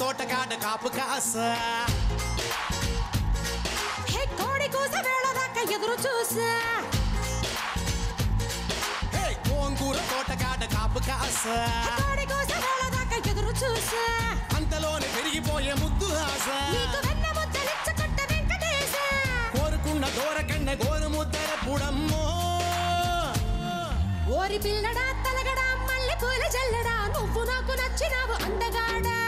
తోటకాడ కాపు కాస హే కోడి కూస వేళ దాకా ఎదురు చూసా హే గోంగూర తోటకాడ కాపు కాస కోడి కూస వేళ దాకా ఎదురు చూసా అంతలోనే పెరిగిపోయే ముద్దు ఆశ నీకు వెన్న ముద్దలిచ్చకొట్ట వెంకటేశ కోరుకున్న దూరకన్న గోరు ముద్దర పుడమ్మో ఓరి పిల్లడా తలగడా మల్లె పూల జల్లడా నువ్వు నాకు నచ్చినావు అందగాడా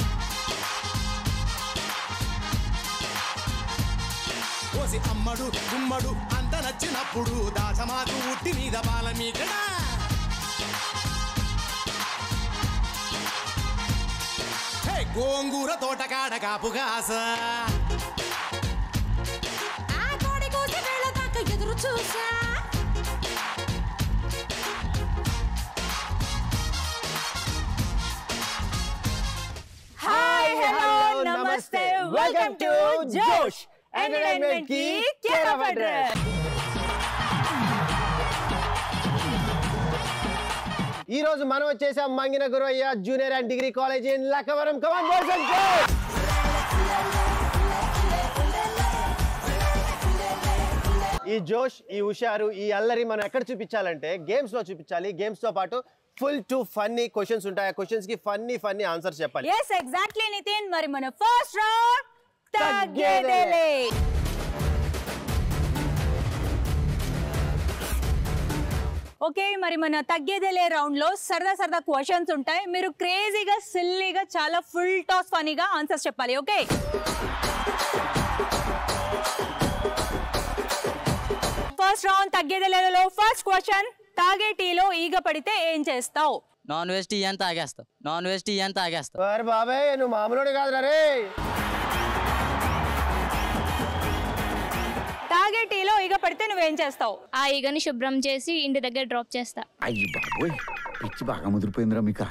కోసి అమ్మడు గుమ్మడు అంత నచ్చినప్పుడు దాచమాకు ఉట్టి మీద బాల మీకడా హే గోంగూర తోటకాడ కాపు కాస ఆ కోడి కూస వేళ దాకా ఎదురు చూసా హాయ్ హలో నమస్తే వెల్కమ్ టు జోష్ ఎంటర్టైన్మెంట్ కి కేర్ ఆఫ్ అడ్రస్ ఈ రోజు మనం వచ్చేసాం Mangina Gurayya junior and degree college in Lakkavaram come on boys and girls ఈ జోష్ ఈ హుషారు ఈ అల్లరి మనం ఎక్కడ చూపించాలంటే గేమ్స్ లో చూపించాలి గేమ్స్ తో పాటు ఫుల్ టు ఫన్నీ క్వశ్చన్స్ ఉంటాయి ఆ క్వశ్చన్స్ కి ఫన్నీ ఫన్నీ ఆన్సర్స్ చెప్పాలి ఎస్ ఎగ్జాక్ట్లీ నితిన్ మరి మన ఫస్ట్ రౌండ్ తగ్గేదేలే ఓకే మరి మన తగ్గేదేలే రౌండ్ లో సరదా సరదా క్వశ్చన్స్ ఉంటాయి మీరు క్రేజీగా సిల్లీగా చాలా ఫుల్ టాస్ ఫనీగా ఆన్సర్స్ చెప్పాలి ఓకే ఫస్ట్ రౌండ్ తగ్గేదేలేలో ఫస్ట్ క్వశ్చన్ తాగే టీలో ఈగ పడితే ఏం చేస్తావు నాన్ వెజ్ టీ అని తాగేస్తావు నాన్ వెజ్ టీ అని తాగేస్తావు అరే బాబాయ్ నువ్వు మామూలుడు కాదురా రే తాగే టీలో ఈగ పడితే నువ్వేం చేస్తావు ఆ ఈగని శుభ్రం చేసి ఇంటి దగ్గర డ్రాప్ చేస్తా అయ్యి బాబోయ్ పిచ్చి బాగా ముదిరిపోయిందిరా మీకా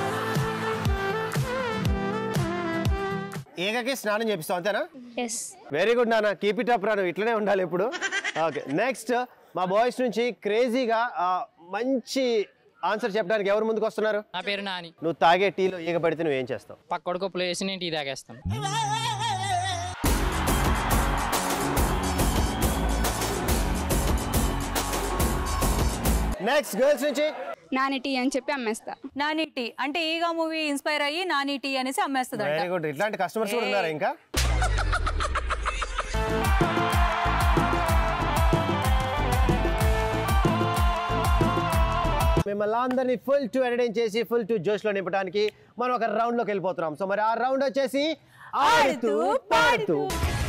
ఏకకి స్నానం చేపిస్తావు అంతేనా ఎస్ వెరీ గుడ్ నాన్న కీప్ ఇట్ అప్ రా నువ్వు ఇట్లనే ఉండాలి ఇప్పుడు ఓకే నెక్స్ట్ మా బాయ్స్ నుంచి క్రేజీగా ఆ, మంచి ఆన్సర్ చెప్పడానికి ఎవరు ముందుకు వస్తున్నారు నా పేరు నాని నువ్వు తాగే టీలో ఈగ పడితే నువ్వు ఏం చేస్తావు పక్కడికి ప్లేస్ నేను టీ తాగేస్తాను నెక్స్ట్ గర్ల్స్ నుంచి నాని టీ అని చెప్పి అమ్మేస్తా నాని టీ అంటే ఈగ మూవీ ఇన్స్పైర్ అయ్యి నాని టీ అనేసి అమ్మేస్తుంది వెరీ గుడ్ ఇట్లాంటి కస్టమర్స్ కూడా ఉన్నారా ఇంకా మిమ్మల్ని అందరినీ ఫుల్ టు ఎంటర్టైన్ చేసి ఫుల్ టు జోష్ లో నింపడానికి మనం ఒక రౌండ్ లోకి వెళ్ళిపోతున్నాం సో మరి ఆ రౌండ్ వచ్చేసి ఆడుతూ పాడుతూ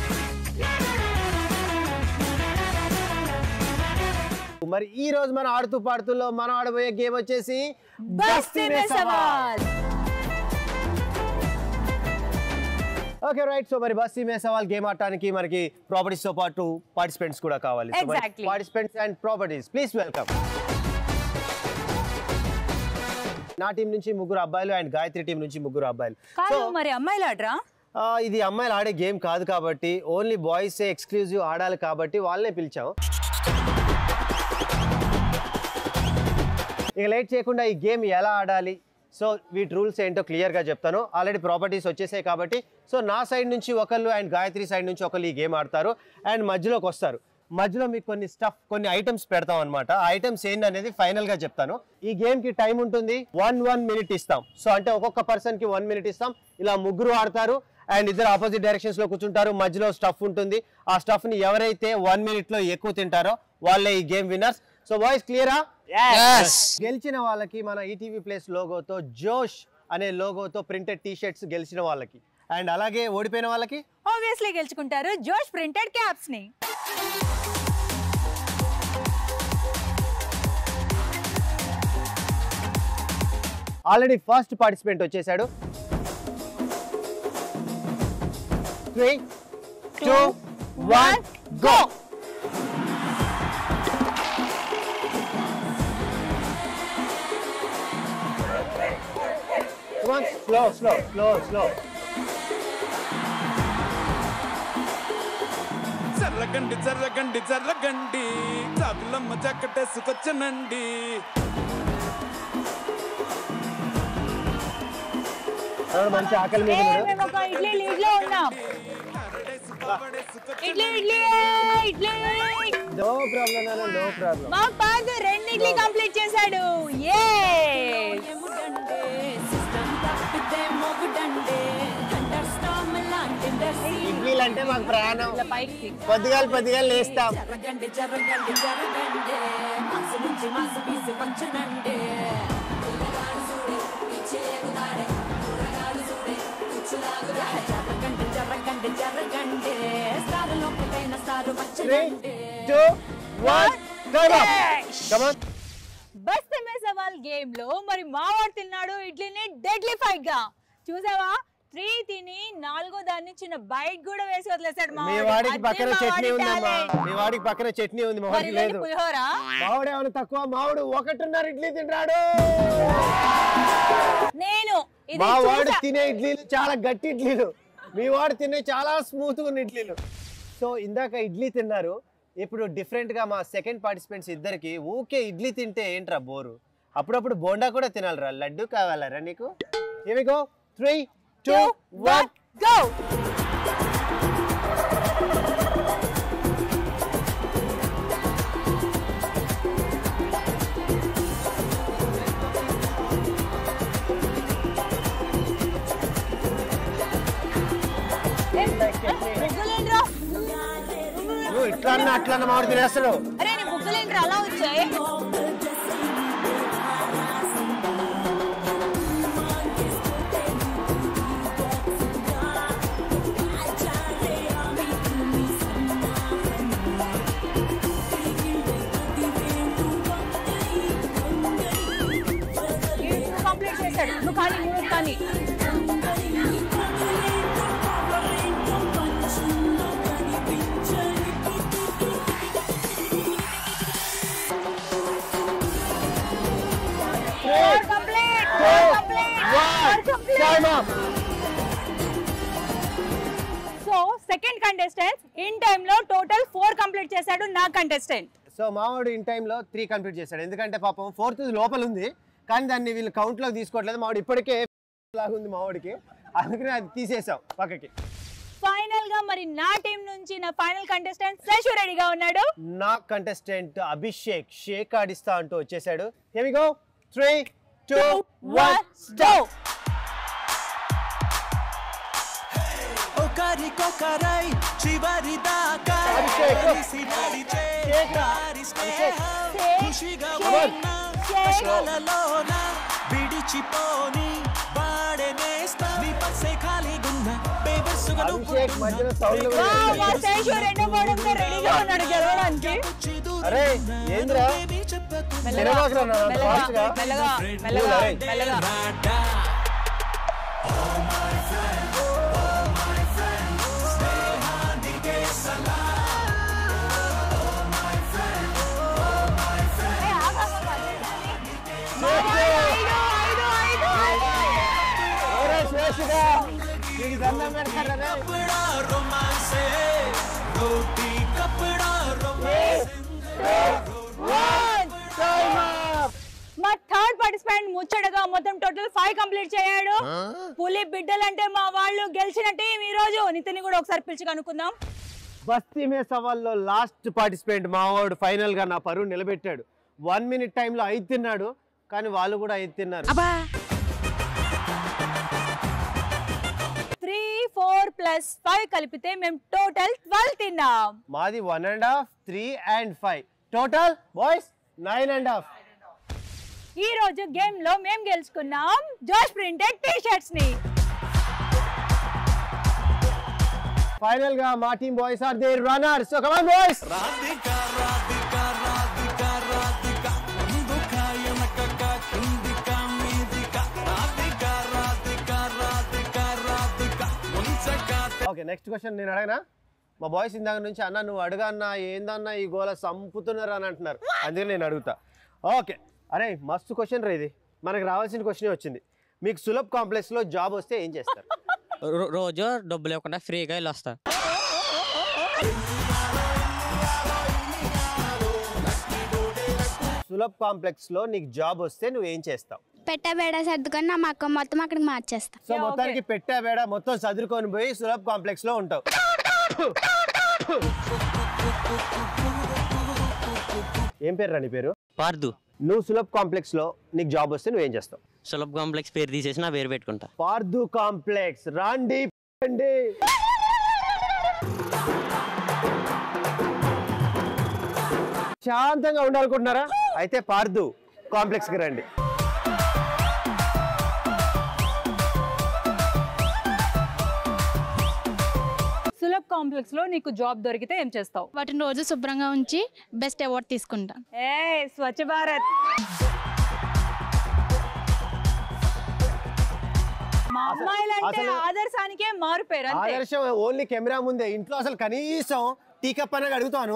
మరి ఈ రోజు మనం ఆడుతూ పాడుతూలో మనం ఆడబోయే గేమ్ వచ్చేసి బస్తీ మే సవాల్ ఓకే రైట్ సో మరి బస్తీ మే సవాల్ గేమ్ ఆడటానికి మనకి ప్రాపర్టీస్ తో పాటు పార్టిసిపెంట్స్ కూడా కావాలి Exactly. Participants and properties please welcome నా టీం నుంచి ముగ్గురు అబ్బాయిలు అండ్ గాయత్రి టీం నుంచి ముగ్గురు అబ్బాయిలు కాదు మరి అమ్మాయిలు ఆడరా ఆ, ఇది అమ్మాయిలు ఆడే గేమ్ కాదు కాబట్టి ఓన్లీ బాయ్స్ ఎక్స్క్లూజివ్ ఆడాలి కాబట్టి వాళ్ళనే పిలిచాం ఇక లేట్ చేయకుండా ఈ గేమ్ ఎలా ఆడాలి సో వీటి రూల్స్ ఏంటో క్లియర్గా చెప్తాను ఆల్రెడీ ప్రాపర్టీస్ వచ్చేసాయి కాబట్టి సో నా సైడ్ నుంచి ఒకళ్ళు అండ్ గాయత్రి సైడ్ నుంచి ఒకళ్ళు ఈ గేమ్ ఆడతారు అండ్ మధ్యలోకి వస్తారు మధ్యలో మీకు కొన్ని స్టఫ్ కొన్ని ఐటమ్స్ పెడతాం అనమాట ఆ ఐటమ్స్ ఏంటి అనేది ఫైనల్ గా చెప్తాను ఈ గేమ్ కి టైం ఉంటుంది వన్ వన్ మినిట్ ఇస్తాం సో అంటే ఒక్కొక్క పర్సన్ కి వన్ మినిట్ ఇస్తాం ఇలా ముగ్గురు ఆడతారు అండ్ ఇద్దరు ఆపోజిట్ డైరెక్షన్స్ లో కూర్చుంటారు మధ్యలో స్టఫ్ ఉంటుంది ఆ స్టఫ్ ని ఎవరైతే వన్ మినిట్ లో ఎక్కువ తింటారో వాళ్ళే ఈ గేమ్ విన్నర్స్ సో వాయిస్ క్లియరా గెలిచిన వాళ్ళకి మన ఈటీవీ ప్లేస్ లోగోతో జోష్ అనే లోగోతో ప్రింటెడ్ టీ షర్ట్స్ గెలిచిన వాళ్ళకి అండ్ అలాగే ఓడిపోయిన వాళ్ళకి ఆబ్వియస్లీ గెలుచుకుంటారు జోష్ ప్రింటెడ్ క్యాప్స్ ని ఆల్రెడీ ఫస్ట్ పార్టిసిపెంట్ వచ్చేసాడు three two one go slow slow slow slow జర్రగండి జర్రగండి జర్రగండి చాకులమ్మ చక్కటేసుకొచ్చనండి ఎవరు మంచి ఆకలి మీద ఏ, ఉన్నాడు? మేము ఒక ఇడ్లీ లీడ్ లో ఉన్నాం ఇడ్లీ ఇడ్లీ ఇడ్లీ నో ప్రాబ్లం నాన్న నో ప్రాబ్లం మా పాదు రెండు ఇడ్లీ కంప్లీట్ చేశాడు ఏ ఇడ్లీలు అంటే మాకు ప్రాణం పైకి పొద్దుగాల పొద్దుగాల లేస్తాం త్రీ టూ వన్ కమాన్ బస్ మే సవాల్ గేమ్ లో మరి మావాడు తిన్నాడు ఇడ్లీని డెడ్లీ ఫైట్ గా చూసావా త్రీ తిని నాలుగో దాన్ని చిన్న బైట్ కూడా వేసి వదిలేసాడు మీ మావాడు. వాడికి అదే పక్కన మా చట్నీ వాడి ఉందమ్మా talent. మీ వాడికి పక్కన చట్నీ ఉంది మా మరి వాడికి ఇదేంటి లేదు పులిహోర మావాడు ఏమైనా తక్కువ మావాడు ఒకటిన్నర ఇడ్లీ తింటాడు నేను ఇది మా వాడు చూసా. తినే ఇడ్లీలు చాలా గట్టి ఇడ్లీలు మీ వాడు తినే చాలా స్మూత్ ఉన్న ఇడ్లీలు సో ఇందాక ఇడ్లీ తిన్నారు ఇప్పుడు డిఫరెంట్ గా మా సెకండ్ పార్టిసిపెంట్స్ ఇద్దరికి ఊకే ఇడ్లీ తింటే ఏంట్రా బోరు అప్పుడప్పుడు బోండా కూడా తినాలిరా లడ్డు కావాలరా నీకు ఏమిగో three two Two, one one, go ఏ, బుగ్గలేంట్రా? నువ్వు ఇట్లా అన్న అట్లా అన్న మామిడి తినేస్తాడు అరే నీ బుగ్గలేంట్రా అలా వచ్చాయి కంప్లీట్ చేశాడు నువ్వు కానీ నువ్వు కానీ Four complete! Four complete! Four complete! Time up. So second contestant in time లో టోటల్ ఫోర్ కంప్లీట్ చేశాడు నా కంటెస్టెంట్ సో మావాడు ఇన్ టైంలో త్రీ కంప్లీట్ చేశాడు ఎందుకంటే పాపం ఫోర్త్ లోపల ఉంది కానీ దాన్ని వీళ్ళు కౌంట్లోకి తీసుకోవట్లేదు మావాడు ఇప్పటికే లాగా ఉంది మావాడికి అందుకని అది తీసేసాం పక్కకి ఫైనల్ గా మరి నా టీం నుంచి నా ఫైనల్ కంటెస్టెంట్ శశు రెడీగా ఉన్నాడు నా కంటెస్టెంట్ అభిషేక్ షేక్ ఆడిస్తా అంటూ వచ్చేసాడు go three two one go! ఒకరికొకరై చివరి దాకా అభిషేక్. కలిసి నడిచే షేక్. వారి స్నేహం షేక్. ఖుషిగా షేక్. ఉన్న షేక్. కష్టాలలోన విడిచిపోని వాడే నేస్తా నీ పర్సే ఖాళీగున్న బేబస్సుగా అభిషేక్ మధ్యలో సౌండ్ వా, మా శేషు రెండో పోవడంతో రెడీగా ఉన్నాడు గెలవడానికి అరే ఏంద్రా తినబాకురా నాన్న, మెల్లగా fast గా. మెల్లగా మెల్లగా అరే. మెల్లగా ఏ, ఆగు, ఆగు, ఆగు. మా వాడు ఐదు, ఐదు, ఐదు, ఐదు. ఒరే శేషుగా, నీకు దండం పెడతారా రే? కపడా రొమాన్సే రోటీ కపడా రొమాన్సే One. Time up. మా థర్డ్ పార్టిసిపెంట్ ముచ్చటగా మొత్తం టోటల్ ఫైవ్ కంప్లీట్ చేయాడు పులి బిడ్డలంటే మా వాళ్ళు గెలిచిన టీం ఈ రోజు నితిన్ కూడా ఒకసారి పిలిచి కనుక్కుందాం బస్తీ మే సవాల్లో లాస్ట్ పార్టిసిపెంట్ మావాడు ఫైనల్ గా నా పరువు నిలబెట్టాడు వన్ మినిట్ టైంలో ఐదు తిన్నాడు కానీ వాళ్ళు కూడా ఐదు తిన్నారు త్రీ ఫోర్ ప్లస్ ఫైవ్ కలిపితే మేము టోటల్ ట్వెల్వ్ తిన్నాం మాది one and half three and five total boys nine and half ఈ రోజు గేమ్ లో మేము గెలుచుకున్నాం జోష్ ప్రింటెడ్ టీ షర్ట్స్ ని ఫైనల్ గా మా team boys are the runner so come on boys Radhika Radhika Radhika Radhika ముందుక వెనకక కిందిక మీదిక రాధిక రాధిక రాధిక రాధిక ముంచక ఓకే నెక్స్ట్ క్వశ్చన్ నేను అడగనా మా బాయ్స్ ఇందాక నుంచి అన్న నువ్వు అడగా అన్న ఏందన్నా ఈ గోల సంపుతున్నారు అని అంటున్నారు అందుకే నేను అడుగుతా ఓకే అరే మస్తు క్వశ్చన్ రా ఇది మనకు రావాల్సిన క్వశ్చనే వచ్చింది మీకు సులభ్ కాంప్లెక్స్లో జాబ్ వస్తే ఏం చేస్తారు రో- రోజు డబ్బులు ఇవ్వకుండా ఫ్రీగా వెళ్ళి వస్తా సులభ్ కాంప్లెక్స్లో నీకు జాబ్ వస్తే నువ్వు ఏం చేస్తావు పెట్టే బేడ సర్దుకొని నా మక్క మొత్తం అక్కడికి మార్చేస్తా సో మొత్తానికి పెట్టా బేడ మొత్తం చదువుకొని పోయి సులభ్ కాంప్లెక్స్ లో ఉంటావు ఏం పేరు రా నీ పేరు పార్దు నువ్వు సులభ్ కాంప్లెక్స్ లో నీకు జాబ్ వస్తే నువ్వేం చేస్తావు సులభ్ కాంప్లెక్స్ పేరు తీసేసి నా పేరు పెట్టుకుంటా పార్దు కాంప్లెక్స్ రాండి రండి శాంతంగా ఉండాలనుకుంటున్నారా అయితే పార్దు కాంప్లెక్స్ కి రండి సులభ్ కాంప్లెక్స్ లో నీకు జాబ్ దొరికితే ఏం చేస్తావు వాటిని రోజు శుభ్రంగా ఉంచి బెస్ట్ అవార్డ్ తీసుకుంటా ఏ స్వచ్ఛ భారత్ మా అమ్మాయిలంటే అసలు- ఆదర్శానికే మారు పేరు అంతే ఆదర్శం ఓన్లీ కెమెరా ముందే ఇంట్లో అసలు కనీసం టీ కప్ అనేది అడుగుతాను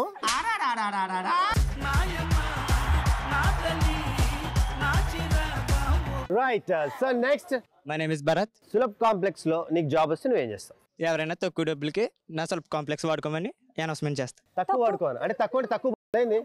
right so next my name is Bharat Sulabh complex లో నీకు జాబ్ వస్తే నువ్వేం చేస్తావు ఎవరైనా తక్కువ డబ్బులకి నా సెల్ఫ్ కాంప్లెక్స్ వాడుకోమని అనౌన్స్మెంట్ చేస్తా తక్కువ వాడుకోను అంటే తక్కువ అంటే తక్కువ అయింది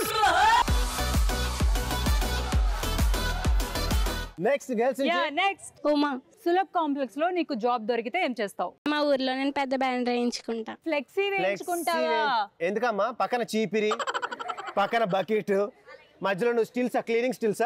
next girls yeah next Uma Sulabh complex లో నీకు జాబ్ దొరికితే ఏం చేస్తావు మా ఊర్లో నేను పెద్ద బ్యానర్ వేయించుకుంటా ఫ్లెక్సీ వేయించుకుంటావా ఎందుకమ్మా పక్కన చీపిరి పక్కన బకెట్ మధ్యలో నువ్వు స్టిల్సా క్లీనింగ్ స్టిల్సా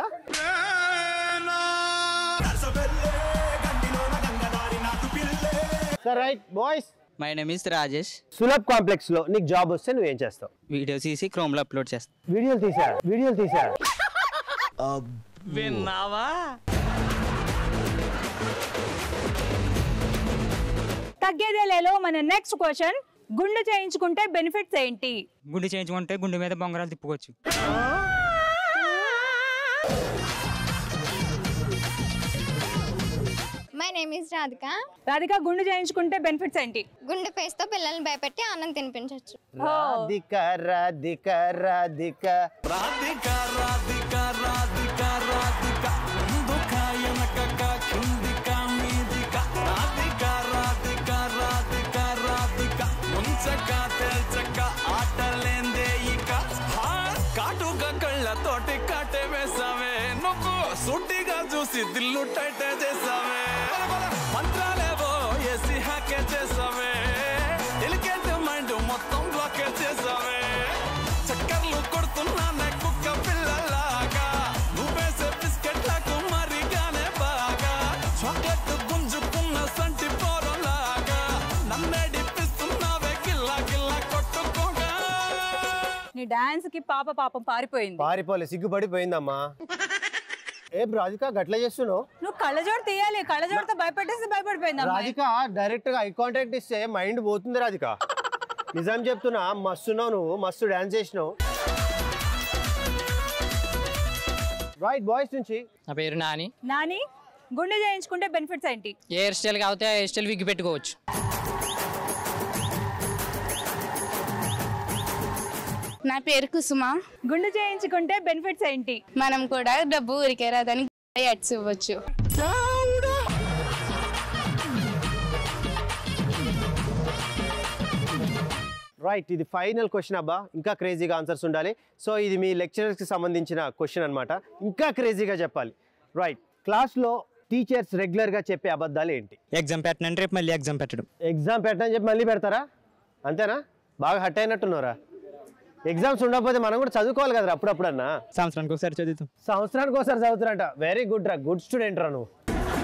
sir right boys my name is Rajesh Sulabh complex లో నీకు జాబ్ వస్తే నువ్వేం చేస్తావు వీడియో తీసి క్రోమ్లో అప్లోడ్ చేస్తా వీడియోలు తీసా వీడియోలు తీసా విన్నావా తగ్గేదేలేలో మన నెక్స్ట్ క్వశ్చన్ గుండు చేయించుకుంటే బెనిఫిట్స్ ఏంటి గుండు చేయించుకుంటే గుండె మీద బొంగరాలు తిప్పుకోవచ్చు my name is Radhika Radhika గుండు చేయించుకుంటే బెనిఫిట్స్ ఏంటి గుండె పేస్తో పిల్లల్ని భయపెట్టి ఆనందం తినిపించవచ్చు రాధిక రాధిక రాధిక రాధిక రాధిక రాధిక రాధిక ముందుక వెనకక కిందిక మీదిక రాధిక రాధిక రాధిక రాధిక ముంచక తేల్చక ఆటలేందే ఇక హా, కాటుక కళ్ళతోటి కాటే వేసావే నువ్వు సుట్టిగా చూసి దిల్లు టైట్ చేసావే మంత్రాలేవో ఏసి హ్యాకే చేసావే ఎలికెంట్ మైండ్ మొత్తం బ్లాకే చేసావే చక్కర్లు కొడుతున్నానే కుక్క పిల్లలాగా నువ్వేసే బిస్కెట్లకు మరిగానే బాగా చాక్లెట్ గుంజుకున్న సంటి పోరలాగా నన్నేడిపిస్తున్నావే గిల్లా గిల్లా కొట్టుకోగా నీ డాన్స్ కి పాప పాపం పారిపోయింది పారిపోలే సిగ్గుపడిపోయిందమ్మా ఏ రాధిక గట్ల చేస్తున్నావు నువ్వు కళ్ళజోడు తీయాలి కళ్ళజోడుతో భయపెట్టేసి భయపడిపోయింది అమ్మాయి రాధిక డైరెక్ట్ గా ఐ కాంటాక్ట్ ఇస్తే మైండ్ పోతుంది రాధిక నిజం చెప్తున్నా మస్తున్నావు నువ్వు మస్తు డాన్స్ చేసినావు రైట్ బాయ్స్ నుంచి నా పేరు నాని నాని గుండె చేయించుకుంటే బెనిఫిట్స్ ఏంటి ఏ హెయిర్ స్టైల్ కాకపోతే ఆ హెయిర్ స్టైల్ విగ్గి పెట్టుకోవచ్చు నా పేరు కుసుమ గుండె చేయించుకుంటే బెనిఫిట్స్ ఏంటి మనం కూడా డబ్బు ఊరికే రాదని ఎట్స్ ఇవ్వచ్చు రైట్ ఇది ఫైనల్ క్వశ్చన్ అబ్బా ఇంకా క్రేజీగా ఆన్సర్స్ ఉండాలి సో ఇది మీ లెక్చరర్స్కి సంబంధించిన క్వశ్చన్ అన్నమాట ఇంకా క్రేజీగా చెప్పాలి రైట్ క్లాస్లో టీచర్స్ రెగ్యులర్గా చెప్పే అబద్ధాలు ఏంటి ఎగ్జామ్ పెట్టనంటే రేపు మళ్ళీ ఎగ్జామ్ పెట్టడం ఎగ్జామ్ పెట్టని చెప్పి మళ్ళీ పెడతారా అంతేనా బాగా హట్ అయినట్టున్నారా ఎగ్జామ్స్ ఉండకపోతే మనం కూడా చదువుకోవాలి కదరా అప్పుడప్పుడన్నా సంవత్సరానికి ఒకసారి చదువుతాం సంవత్సరానికి ఒకసారి చదువుతారంట వెరీ గుడ్ రా గుడ్ స్టూడెంట్ రా నువ్వు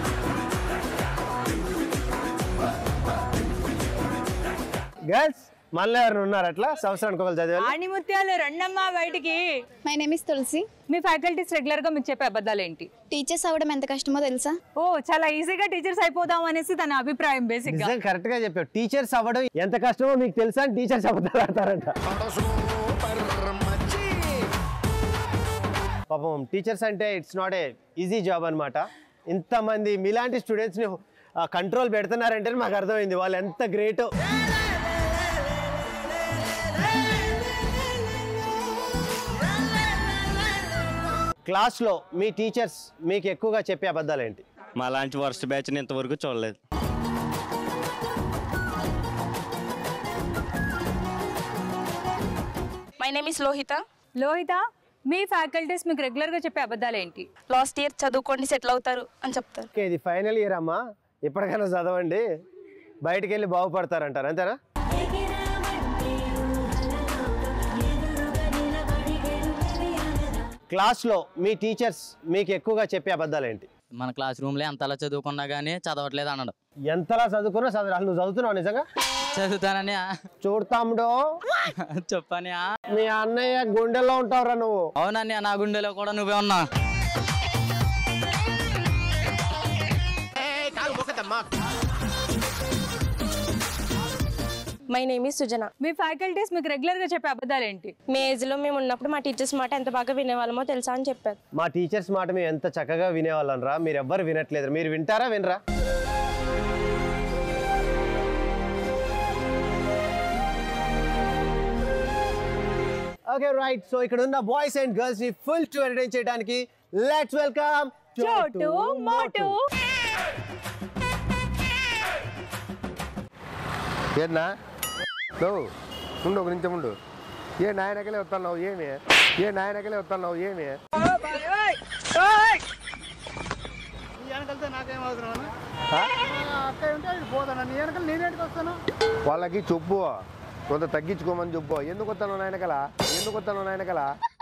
గర్ల్స్ మళ్ళీ ఎవరైనా ఉన్నారు అట్లా సంవత్సరానికి ఒకరు చదివాలి ఆణిముత్యాలు రండమ్మా బయటికి మై నేమ్ ఇస్ తులసి మీ ఫ్యాకల్టీస్ రెగ్యులర్ గా మీకు చెప్పే అబద్ధాలు ఏంటి టీచర్స్ అవ్వడం ఎంత కష్టమో తెలుసా ఓ చాలా ఈజీగా టీచర్స్ అయిపోదాం అనేసి తన అభిప్రాయం బేసిక్ గా నిజం కరెక్ట్ గా చెప్పావు టీచర్స్ అవ్వడం ఎంత కష్టమో మీకు తెలుసా అని టీచర్స్ అబద్ధాలు ఆడతారంట పాపం టీచర్స్ అంటే it's not a easy job అనమాట ఇంతమంది మీలాంటి స్టూడెంట్స్ని కంట్రోల్ పెడుతున్నారంటే మాకు అర్థమైంది వాళ్ళు ఎంత గ్రేటో క్లాస్లో మీ టీచర్స్ మీకు ఎక్కువగా చెప్పే అబద్ధాలు ఏంటి మా లాంటి వర్స్ట్ బ్యాచ్ని ఇంతవరకు చూడలేదు my name is Lohitha Lohitha మీ ఫ్యాకల్టీస్ మీకు రెగ్యులర్ గా చెప్పే అబద్ధాలు ఏంటి లాస్ట్ ఇయర్ చదువుకోండి సెటిల్ అవుతారు అని చెప్తారు ఓకే ఇది ఫైనల్ ఇయర్ అమ్మా ఇప్పటికైనా చదవండి బయటికి వెళ్ళి బాగుపడతారంటారు అంతేనా క్లాస్లో మీ టీచర్స్ మీకు ఎక్కువగా చెప్పే అబద్ధాలు ఏంటి మన క్లాస్ రూమ్లో ఎంతలా చదువుకున్నా కానీ చదవట్లేదు అన్నాడు ఎంతలా చదువుకున్నా చదువు అసలు నువ్వు చదువుతున్నావు నిజంగా చదువుతానని చూడతాముడో చెప్పని మీ అన్నయ్య గుండెల్లో ఉంటావురా నువ్వు అవునని నా గుండెలో కూడా నువ్వే ఉన్నా మై నేమ్ ఈస్ సుజన మీ ఫ్యాకల్టీస్ మీకు రెగ్యులర్ గా చెప్పే అబద్ధాలు ఏంటి మీ ఏజ్ లో మేము ఉన్నప్పుడు మా టీచర్స్ మాట ఎంత బాగా వినేవాళ్ళమో తెలుసా అని చెప్పారు మా టీచర్స్ మాట మేము ఎంత చక్కగా వినేవాళ్ళం రా మీరు ఎవ్వరు వినట్లేదు మీరు వింటారా వినరా ఓకే రైట్ సో ఇక్కడ ఉన్న బాయ్స్ అండ్ గర్ల్స్ ని ఫుల్ టు ఎంటర్టైన్ చేయడానికి లెట్స్ వెల్కమ్ చోటు మోటు ఏనా నువ్వు ఉండు ఒక నిమిషం ఉండు ఏ నాయనకలే వస్తున్నావు ఏమి ఏ నాయనకలే వస్తున్నావు ఏమి వెనకలితే నాకేం అవసరం ఆ? అక్కడ ఉంటే అది పోతాను నీ వెనకాల నేనేంటికి వస్తాను వాళ్ళకి చెప్పు కొంత తగ్గించుకోమని చెప్పు ఎందుకు వస్తాను నాయనకల ఎందుకు వస్తాను నాయనకల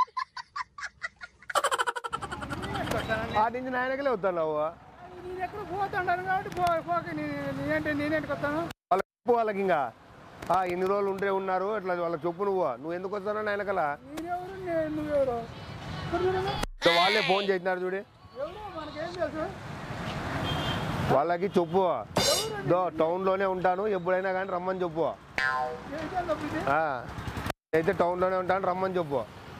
ఆ నుంచి నాయనకలే వస్తున్నావు నేను ఎక్కడ పోతాను కాబట్టి పో పోక నీ- నేనేంటి నేనేంటికి వస్తాను వాళ్ళకి చెప్పు వాళ్ళకి ఇంకా ఆ, ఇన్ని రోజులు ఉంటే ఉన్నారు ఇట్లా వాళ్ళకి చెప్పు నువ్వు నువ్వు ఎందుకు వస్తావు నాయనకల నేనెవరు నే- నువ్వెవరు ఇప్పుడు చూడమ్మా. సో వాళ్ళే ఫోన్ చేసినారు చూడు ఎవరు మనకేం తెలుసు వాళ్ళకి చెప్పు దో టౌన్లోనే ఉంటాను ఎప్పుడైనా కానీ రమ్మని చెప్పు ఏం చేయాలి తప్పు ఇది? ఆ, అయితే టౌన్లోనే ఉంటాను రమ్మని చెప్పు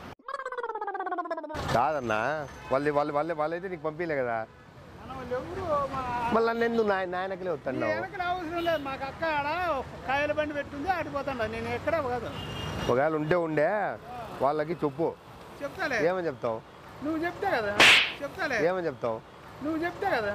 కాదన్నా వాళ్ళు వాళ్ళు వాళ్ళే వాళ్ళైతే నీకు పంపించలే కదా మన వాళ్ళు ఎవరు మన మళ్ళీ నన్ను ఎందుకు నాయ నాయనకలే నీ వస్తున్నావు వెనకాల అవసరం లేదు మాకు అక్క ఆడ కాయల బండి పెట్టుకుంది ఆడిపోతాడు నేను ఎక్కడ కాదు ఒకవేళ ఉంటే ఉండే వాళ్ళకి చెప్పు చెప్తాలే ఏమని చెప్తావు నువ్వు చెప్తే కదా చెప్తాలే ఏమని చెప్తావు నువ్వు చెప్తే కదా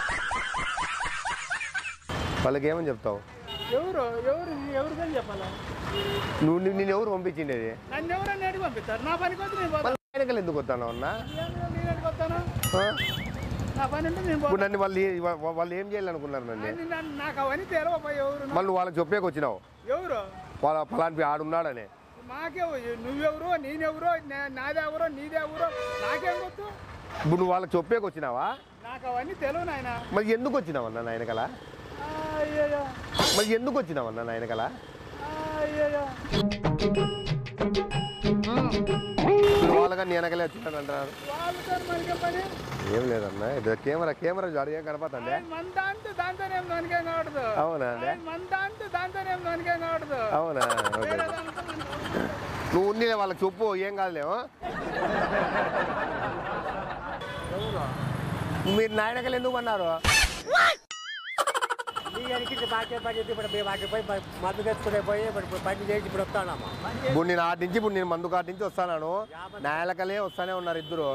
వాళ్ళకి ఏమని చెప్తావు ఎవరు ఎవరు ఎవరికని చెప్పాలా నువ్వు ని- నిన్ను ఎవరు పంపించిండేది నన్ను ఎవరన్నా అడిగి పంపిస్తారు నా పనికి వస్తే నేను పోతాను నాయనకలు ఎందుకు వస్తాను అన్నా నేను ఎక్కడికి వస్తాను ఆ? నా పని ఉంటే నేను ఇప్పుడు పోతాను నన్ను వాళ్ళు ఏ- వా- వాళ్ళు ఏం చేయాలనుకున్నారు నన్ను అని నన్ను- నాకు అవన్నీ తెలవపా ఎవరు నా- మళ్ళీ వాళ్ళకి చెప్పేకి వచ్చినావు ఎవరు వాళ్ళ ఫలాంటి ఆడున్నాడని మాకే నువ్వెవరో నేనెవరో నే- నాదెవరో నీదెవరో నాకేం గుర్తు ఇప్పుడు నువ్వు వాళ్ళకి చెప్పేకి వచ్చినావా నాకు అవన్నీ తెలియదు నాయన మరి ఎందుకు వచ్చినావన్నా నాయనకల అయ్యయ్యో మరి ఎందుకు వచ్చినావన్నా నాయనకల అయ్యయ్యో వాళ్ళగా నేనకలే వచ్చినాను అంటారు వాళ్ళతో మనకే పని ఏం లేదన్నా ఇది కెమెరా కెమెరా జాడు ఏం కనపడుతుందే మన దాంతో దాంతోనేం దానికేం కావడదు అవునా అండి? మన దాంతో దాంతోనేం దానికేం కావడదు అవునా ఓకే నువ్వు ఉన్నీలే వాళ్ళకి చెప్పు ఏం కాదులేమో మీరు నాయనకలు ఎందుకు అన్నారు ఇప్పుడు నేను ఆటి నుంచి ఇప్పుడు నేను మందు కాటి నుంచి వస్తాను నాయనకలే వస్తానే ఉన్నారు ఇద్దరు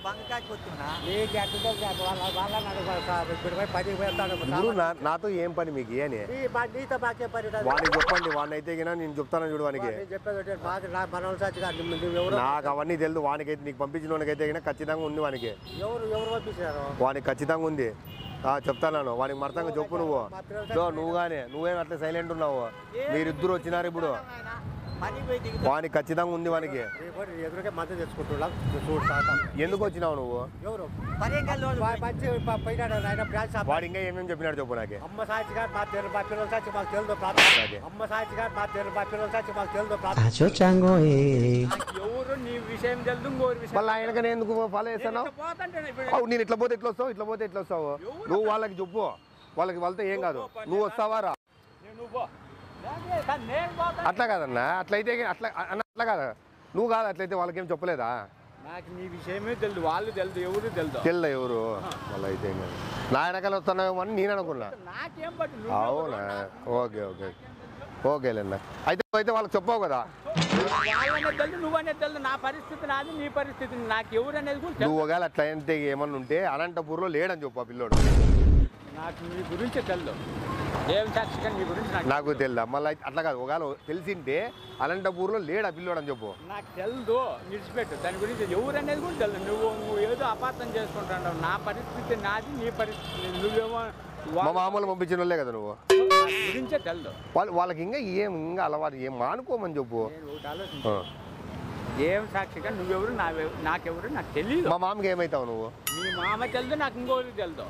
ఇప్పుడు నా- నాతో ఏం పని మీకు అని నీతో మాకే పని ఉండదు. వాడికి చెప్పండి వాడిని అయితే గినా నేను చెప్తాను చూడు వానికి నేను చెప్పేది ఒకటే, మాకు నా మనవల సాక్షిగా నువ్వు నువ్వు ఎవరు నాకు అవన్నీ తెలియదు వానికైతే నీకు పంపించిన వానికైతే గినా ఖచ్చితంగా ఉంది వానికి ఎవరు ఎవరు పంపించారు వానికి ఖచ్చితంగా ఉంది ఆ, చెప్తాను వానికి మర్తంగా చెప్పు నువ్వు దో నువ్వు కానీ నువ్వేం అట్లా సైలెంట్ ఉన్నావు మీరిద్దరు వచ్చినారు ఇప్పుడు వానికి ఖచ్చితంగా ఉంది వానికి ఎదురుగా మద్దతు తెచ్చుకుంటున్నాం చూడు తాతాం. ఎందుకు వచ్చినావు నువ్వు ఎవరు వా- మంచి ప- పోయినాడు ఆయన బ్రాంచ్ షాప్. వాడు ఇంకా ఏమేమి చెప్పినాడు చెప్పు నాకు అమ్మ సాక్షిగా మా తెలుగు మా పిల్లల సాక్షి మాకు తెలుదు ప్రార్థన అమ్మ సాక్షిగా మా తెలుగు మా పిల్లల సాక్షి మాకు తెలుదు ప్రార్థన ఎవరు నీ విషయం తెలుదు ఇంకోరి విషయం మళ్ళీ ఆయనకనే ఎందుకు ఫాలో చేస్తున్నావు పోతంటే ఇప్పుడు అవు నేను ఇట్లా పోతే ఇట్లా వస్తావు ఇట్లా పోతే ఇట్లా వస్తావు నువ్వు వాళ్ళకి చెప్పు వాళ్ళకి వాళ్ళతో ఏం కాదు నువ్వు వస్తావా రా నువ్వు పో. లేకపోతే కానీ నేను పోతాను అట్లా కాదన్నా అట్లయితే అట్లా అన్న అట్లా కాదు నువ్వు కాదు అట్లయితే వాళ్ళకేం చెప్పలేదా నాకు నీ విషయమే తెలుదు వాళ్ళు తెలుదు ఎవరు తెలుదు తెల్ల ఎవరు వాళ్ళ అయితే ఏం కాదు నా వెనకాల వస్తున్నావు అని నేను అనుకున్నా నాకేం పట్టు నువ్వు అవునా ఓకే ఓకే ఓకేలేండి అయితే అయితే వాళ్ళకి చెప్పావు కదా వాళ్ళనే తెలుదు నువ్వనే తెలుదు నా పరిస్థితి నాది నీ పరిస్థితి నాకు ఎవరు అనేది కూడా తెలుసు నువ్వు ఒకవేళ అట్లా అయితే ఏమన్నా ఉంటే అనంతపూర్లో లేడని చెప్పు ఆ పిల్లోడు నాకు నీ గురించి తెలుదు ఏం సాక్షిగా నీ గురించి నాకు నాకు తెలియదా మళ్ళీ అట్లా కాదు ఒకవేళ తెలిసింటే అనంతపూర్లో లేడా పిల్లోడు అని చెప్పు నాకు తెలుదు విడిచిపెట్టు దాని గురించి ఎవరు అనేది కూడా తెలుసు నువ్వు నువ్వు ఏదో అపార్థం చేసుకుంటున్నావు నా పరిస్థితి నాది నీ పరిస్థితి నీది. నువ్వేమో మా వాళ్ళ మామూలు పంపించిన వాళ్ళే కదా నువ్వు గురించే తెలుదు వాళ్ళు వాళ్ళకి ఇంకా ఏం ఇంకా అలవాటు ఏం మానుకోమని చెప్పు నేను ఒకటి ఆలోచించు ఆ. ఏం సాక్షిగా నువ్వెవరు నావెవరు నాకెవరు నాకు తెలియదు మా మామకి ఏమవుతావు నువ్వు మీ మామ తెలుదు నాకు ఇంకోటి తెలుదు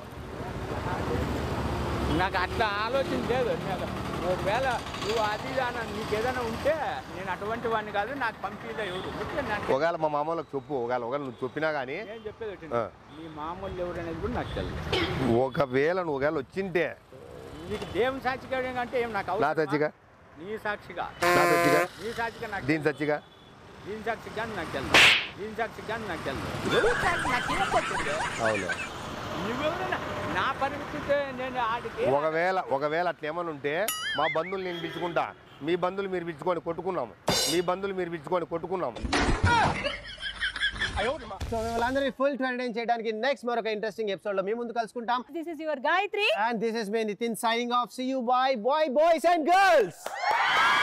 నాకు అట్లా ఆలోచన లేదు నేను ఒకవేళ నువ్వు అది దాని నీకు ఏదైనా ఉంటే నేను అటువంటి వాడిని కాదు నాకు పంపిలే ఎవరు ఉంటే నాకు ఒకవేళ మా మామూలకు చెప్పు ఒకవేళ ఒకవేళ నువ్వు చెప్పినా కానీ నేను చెప్పేది ఒకటి ఆ. మీ మామూలు ఎవరు అనేది కూడా నాకు తెలుసు ఒకవేళ నువ్వు ఒకవేళ వచ్చింటే నీకు దేవుని సాక్షిగా అంటే ఏం నాకు నా అవసరమా? సచ్చిగా నీ సాక్షిగా నా సచ్చిగా నీ సాక్షిగా నాకు దీని సచ్చిగా దీని సాక్షిగా నాకు తెలుసు దీని సాక్షిగా నాకు తెలుసు ఎవరి సాక్షి నాకు ఏం పడుతుంది అవును నువ్వెవరైనా నా పరిస్థితి నేను ఆడికి ఒకవేళ ఒకవేళ అట్లా ఏమైనా ఉంటే మా బంధువులు నేను పిలుచుకుంటా మీ బంధువులు మీరు పిలుచుకొని కొట్టుకున్నాము మీ బంధువులు మీరు పిలుచుకొని కొట్టుకున్నాము సో వాళ్ళందరినీ ఫుల్ ఎంటర్టైన్ చేయడానికి నెక్స్ట్ మరొక ఇంట్రెస్టింగ్ ఎపిసోడ్ లో మీ ముందు కలుసుకుంటాం this is your Gayatri and this is మీ Nitin signing off see you bye bye boys and girls